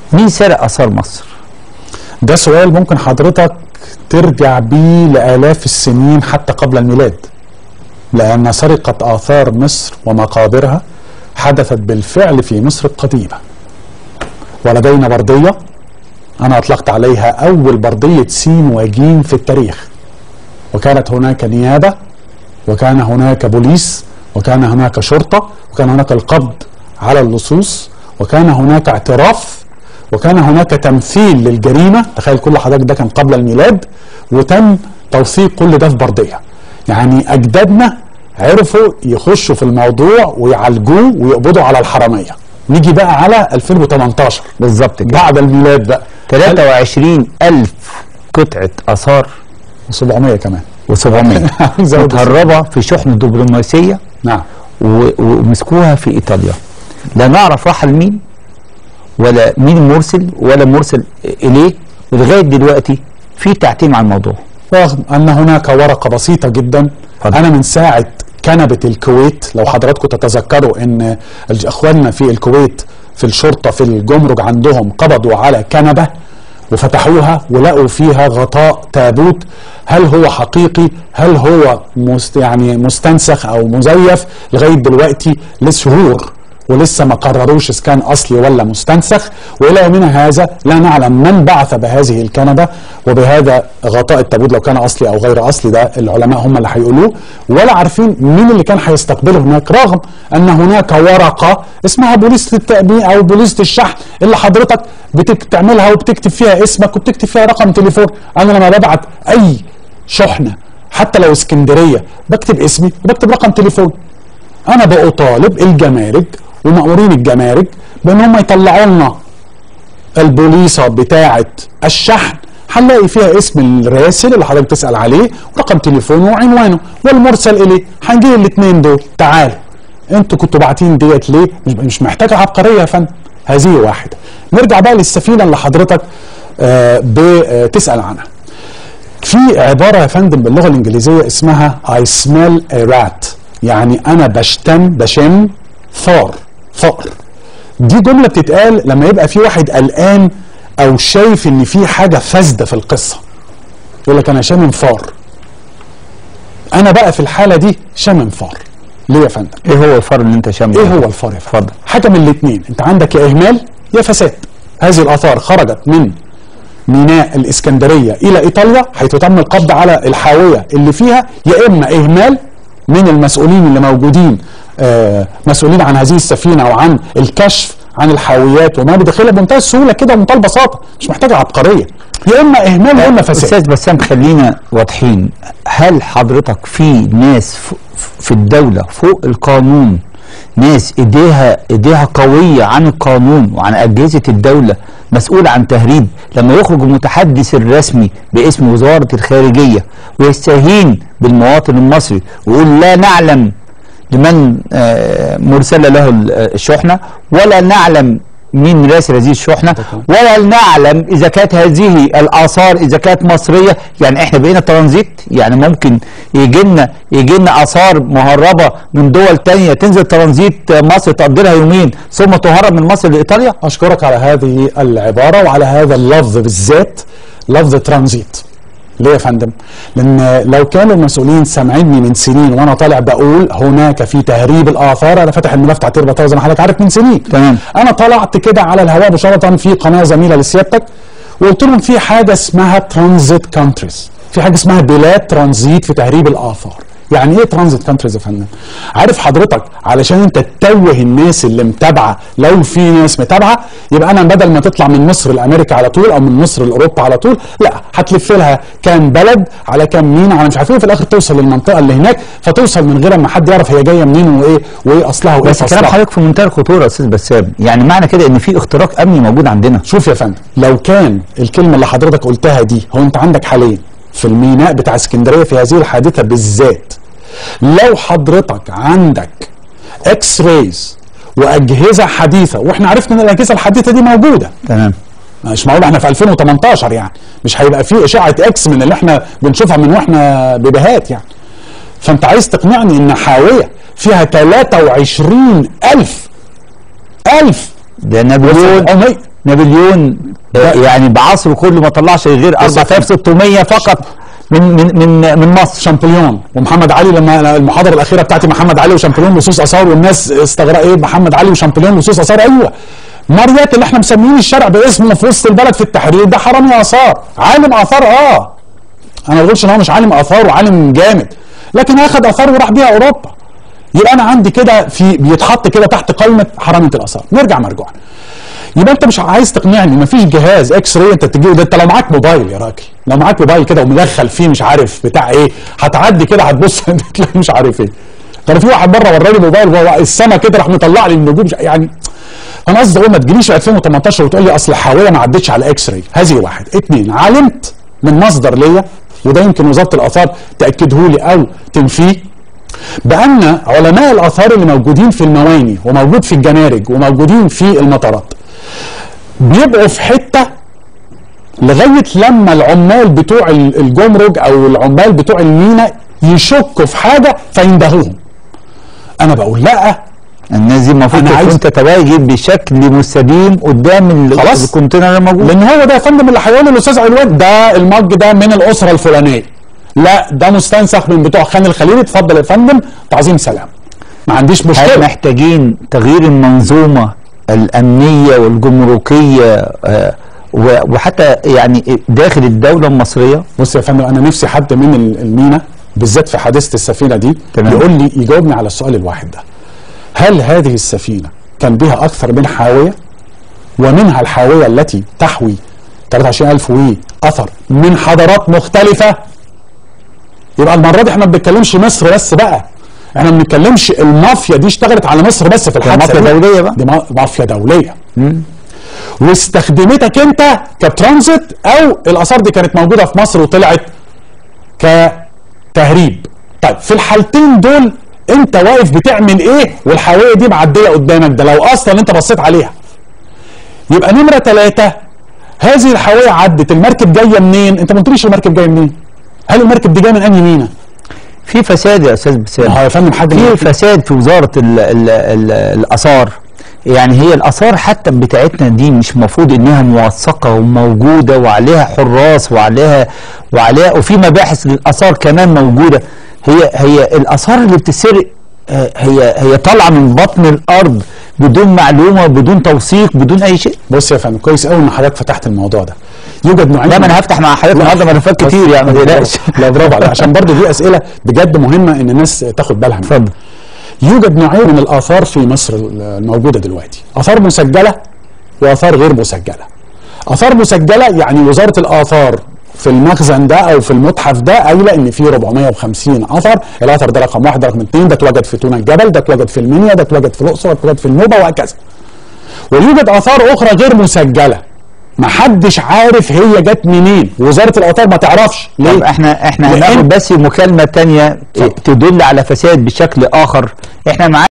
مين سرق اثار مصر ده سؤال ممكن حضرتك ترجع بيه لآلاف السنين حتى قبل الميلاد لأن سرقة آثار مصر ومقابرها حدثت بالفعل في مصر القديمة ولدينا بردية أنا أطلقت عليها أول بردية سين وجيم في التاريخ وكانت هناك نيابة وكان هناك بوليس وكان هناك شرطة وكان هناك القبض على اللصوص وكان هناك اعتراف وكان هناك تمثيل للجريمة تخيل كل حضرتك ده كان قبل الميلاد وتم توثيق كل ده في بردية يعني أجدادنا عرفوا يخشوا في الموضوع ويعالجوه ويقبضوا على الحرامية نيجي بقى على 2018 بالظبط كده بعد الميلاد بقى 23 ألف قطعة آثار 700 كمان و700 زود متهربة في شحنة دبلوماسية نعم و- ومسكوها في إيطاليا لا نعرف راح لمين ولا مين المرسل ولا مرسل إليه ولغاية دلوقتي في تعتيم على الموضوع رغم ان هناك ورقه بسيطه جدا اتفضل. انا من ساعه كنبه الكويت لو حضراتكم تتذكروا ان الج- اخواننا في الكويت في الشرطه في الجمرك عندهم قبضوا على كنبه وفتحوها ولقوا فيها غطاء تابوت هل هو حقيقي هل هو مست يعني مستنسخ او مزيف لغايه دلوقتي لشهور ولسه ما قرروش اذا كان اصلي ولا مستنسخ والى يومنا هذا لا نعلم من بعث بهذه الكنبه وبهذا غطاء التابوت لو كان اصلي او غير اصلي ده العلماء هم اللي هيقولوه ولا عارفين مين اللي كان هيستقبله هناك رغم ان هناك ورقه اسمها بوليسه التأمين او بوليسه الشحن اللي حضرتك بتعملها وبتكتب فيها اسمك وبتكتب فيها رقم تليفون انا لما ببعت اي شحنه حتى لو اسكندريه بكتب اسمي وبكتب رقم تليفون انا بطالب الجمارك ومأمورين الجمارك بان هم يطلعوا لنا البوليصه بتاعه الشحن هنلاقي فيها اسم الراسل اللي حضرتك تسال عليه ورقم تليفونه وعنوانه والمرسل اليه هنجيب الاثنين دول تعالوا انتوا كنتوا باعتين ديت ليه مش- مش محتاجه عبقريه يا فندم هذه واحده نرجع بقى للسفينه اللي حضرتك آه، بتسال عنها في عبارة يا فندم باللغة الإنجليزية اسمها I smell a rat يعني أنا بشتم بشم ثار ثأر دي جملة بتتقال لما يبقى في واحد قلقان أو شايف إن في حاجة فاسدة في القصة يقول لك أنا شامم فار أنا بقى في الحالة دي شامم فار ليه يا فندم؟ ايه هو الفرق اللي انت شامله ايه هو الفار يا فندم؟ اتفضل. حاجه من الاثنين انت عندك يا اهمال يا فساد هذه الاثار خرجت من ميناء الاسكندريه الى ايطاليا حيث تم القبض على الحاويه اللي فيها يا اما اهمال من المسؤولين اللي موجودين آه مسؤولين عن هذه السفينه او عن الكشف عن الحاويات وما بداخلها بمنتهى السهوله كده ومنتهى البساطه مش محتاجه عبقريه يا اما اهمال يا اما فساد استاذ بسام خلينا واضحين هل حضرتك في ناس ف- في الدولة فوق القانون ناس ايديها ايديها قوية عن القانون وعن اجهزة الدولة مسؤول عن تهريب لما يخرج المتحدث الرسمي باسم وزارة الخارجية ويستهين بالمواطن المصري ويقول لا نعلم لمن آه، مرسل له ال- آه، الشحنة ولا نعلم مين راسل هذه الشحنة ولا نعلم إذا كانت هذه الآثار إذا كانت مصرية يعني إحنا بقينا ترانزيت يعني ممكن يجي لنا يجي لنا آثار مهربة من دول تانية تنزل ترانزيت مصر تقضي لها يومين ثم تهرب من مصر لإيطاليا أشكرك على هذه العبارة وعلى هذا اللفظ بالذات لفظ ترانزيت ليه يا فندم؟ لأن لو كانوا المسؤولين سامعيني من سنين وأنا طالع بقول هناك في تهريب الآثار أنا فاتح الملف بتاع تربة زي ما حضرتك عارف من سنين تمام. أنا طلعت كده على الهواء مباشرة في قناة زميلة لسيادتك وقلت لهم في حاجة اسمها ترانزيت كونتريز في حاجة اسمها بلاد ترانزيت في تهريب الآثار يعني ايه ترانزيت كونتريز يا فندم؟ عارف حضرتك علشان انت تتوه الناس اللي متابعه لو في ناس متابعه يبقى انا بدل ما تطلع من مصر لامريكا على طول او من مصر لاوروبا على طول لا هتلف لها كام بلد على كام مين على مش عارف ايه وفي الاخر توصل للمنطقه اللي هناك فتوصل من غير ما حد يعرف هي جايه منين وايه وايه اصلها وايه بس كلام فصلها حضرتك في منتهى الخطورة يا أستاذ بسام يعني معنى كده إن في اختراق أمني موجود عندنا شوف يا فندم لو كان الكلمه اللي حضرتك قلتها دي هو انت عندك حاليا في الميناء بتاع اسكندريه في هذه الحادثه بالذات لو حضرتك عندك اكس رايز واجهزه حديثه واحنا عرفنا ان الاجهزه الحديثه دي موجوده تمام مش معقول احنا في 2018 يعني مش هيبقى في اشعه اكس من اللي احنا بنشوفها من واحنا بيبيهات يعني فانت عايز تقنعني ان حاويه فيها 23 ألف ألف ده نابليون وسبعمية نابليون آه، يعني بعصره كله ما طلعش غير بس 4600 فقط من من من من مصر شامبليون ومحمد علي لما المحاضره الاخيره بتاعتي محمد علي وشامبليون لصوص اثار والناس استغرق ايه محمد علي وشامبليون لصوص اثار ايوه ماريات اللي احنا مسميين الشارع باسمه في وسط البلد في التحرير ده حرامي اثار عالم اثار اه انا ما بقولش ان هو مش عالم اثار وعالم جامد لكن اخد اثار وراح بيها اوروبا يبقى انا عندي كده في بيتحط كده تحت قائمه حراميه الاثار نرجع مرجوعا يبقى انت مش عايز تقنعني مفيش جهاز اكس راي انت تجيبه ده انت لو معاك موبايل يا راجل لو معاك موبايل كده ومدخل فيه مش عارف بتاع ايه هتعدي كده هتبص تلاقي مش عارف ايه كان في واحد بره وراني موبايل وهو السما كده راح مطلع لي النجوم مش- يعني انا قصدي اقول ما تجيليش في 2018 وتقول لي اصل حاويه ما عدتش على اكس راي هذه واحد اثنين علمت من مصدر ليا وده يمكن وزاره الاثار تاكده لي او تنفيه بان علماء الاثار اللي موجودين في المواني وموجود في الجنارج وموجودين في المطارات بيبقوا في حته لغايه لما العمال بتوع ال- الجمرك او العمال بتوع المينا يشكوا في حاجه فيندهوهم انا بقول لا الناس دي المفروض أنا عايز- تكون تتواجد بشكل مستديم قدام ال- خلاص. الكونتينر الموجود لان هو ده يا فندم اللي هيقول للاستاذ علوان ده المج ده من الاسره الفلانيه لا ده مستنسخ من بتوع خان الخليلي اتفضل يا فندم تعظيم سلام ما عنديش هل مشكله محتاجين تغيير المنظومه الامنيه والجمركيه آه، و- وحتى يعني داخل الدوله المصريه بص يا فندم انا نفسي حد من ال- المينا بالذات في حادثه السفينه دي تمام. يقول لي يجاوبني على السؤال الواحد ده هل هذه السفينه كان بها اكثر من حاويه ومنها الحاويه التي تحوي 23000 واثر من حضارات مختلفه يبقى المره دي احنا ما بنتكلمش مصر بس بقى احنا ما بنتكلمش المافيا دي اشتغلت على مصر بس في الحادثه مافيا دي. دولية بقى. دي ما- مافيا دوليه واستخدمتك انت كترانزيت او الاثار دي كانت موجوده في مصر وطلعت كتهريب طيب في الحالتين دول انت واقف بتعمل ايه والحاويه دي معديه قدامك ده لو اصلا انت بصيت عليها يبقى نمره ثلاثة هذه الحاويه عدت المركب جايه منين انت ما قلتليش المركب جايه منين هل المركب دي جايه من انهي مينا في فساد يا استاذ ما بسام هو يا فندم حد في من- فساد في وزاره ال ال ال الاثار يعني هي الاثار حتى بتاعتنا دي مش المفروض انها موثقه وموجوده وعليها حراس وعليها وعليها وفي مباحث للاثار كمان موجوده هي هي الاثار اللي بتسرق آه، هي هي طالعه من بطن الارض بدون معلومه بدون توثيق بدون اي شيء بص يا فندم كويس قوي ان حضرتك فتحت الموضوع ده يوجد نوعين لا ما انا هفتح مع حضرتك لا. النهارده ملفات بس- كتير يعني ما تقلقش لا برافو عليك عشان برضه دي اسئله بجد مهمه ان الناس تاخد بالها منها اتفضل يوجد نوعين من الاثار في مصر الموجوده دلوقتي اثار مسجله واثار غير مسجله اثار مسجله يعني وزاره الاثار في المخزن ده او في المتحف ده قايله ان في 450 اثر الاثر ده رقم واحد رقم اثنين ده اتوجد في تونا الجبل ده اتوجد في المنيا ده اتوجد في الاقصر ده اتوجد في النوبه وهكذا ويوجد اثار اخرى غير مسجله محدش عارف هي جت منين وزاره الاثار ما تعرفش طب ليه احنا احنا لأن- هناخد بس مكالمه تانية اتفضل. تدل على فساد بشكل اخر احنا معانا